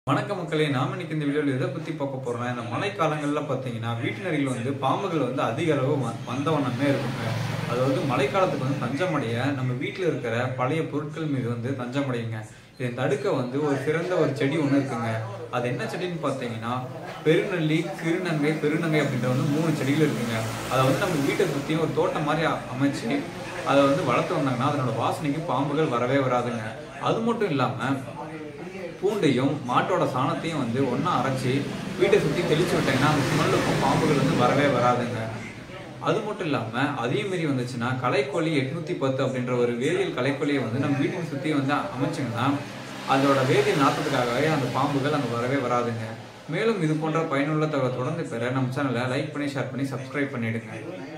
வணக்க மக்களே நாம இன்னைக்கு இந்த வீடியோவில் எதை பத்தி பார்க்க போறோம்னா இந்த மழைக்காலங்கள்ல பார்த்தீங்கன்னா வீட்டினரில் வந்து பாம்புகள் வந்து அதிக அளவு வ- வந்த வண்ணமே இருக்குங்க அதாவது மழைக்காலத்துக்கு வந்து தஞ்சமடைய நம்ம வீட்டில் இருக்கிற பழைய பொருட்கள் மீது வந்து தஞ்சமடையுங்க இதை தடுக்க வந்து ஒரு சிறந்த ஒரு செடி ஒன்று இருக்குங்க அது என்ன செடின்னு பார்த்தீங்கன்னா பெருநெல்லி கிருநங்கை பெருநங்கை அப்படின்ற வந்து மூணு செடிகள் இருக்குங்க அதை வந்து நம்ம வீட்டை சுற்றியும் ஒரு தோட்டம் மாதிரி அ- அமைச்சு அதை வந்து வளர்த்து வந்தாங்கன்னா அதனோட வாசனைக்கு பாம்புகள் வரவே வராதுங்க அது மட்டும் இல்லாமல் பூண்டையும் மாட்டோட சாணத்தையும் வந்து ஒன்றா அரைச்சி வீட்டை சுற்றி தெளிச்சு விட்டாங்கன்னா அந்த ஸ்மெல்லுக்கும் பாம்புகள் வந்து வரவே வராதுங்க அது மட்டும் இல்லாமல் அதே மாரி வந்துச்சுன்னா கலைக்கோழி எட்நூத்தி பத்து அப்படின்ற ஒரு வேதியியல் கலைக்கோழியை வந்து நம்ம வீட்டை சுற்றி வந்து அமைச்சிங்கன்னா அதோட வேதியியல் நாற்றத்துக்காகவே அந்த பாம்புகள் அங்கே வரவே வராதுங்க மேலும் இது போன்ற பயனுள்ள தகவல் தொடர்ந்து பெற நம்ம சேனலை லைக் பண்ணி ஷேர் பண்ணி சப்ஸ்கிரைப் பண்ணிடுங்க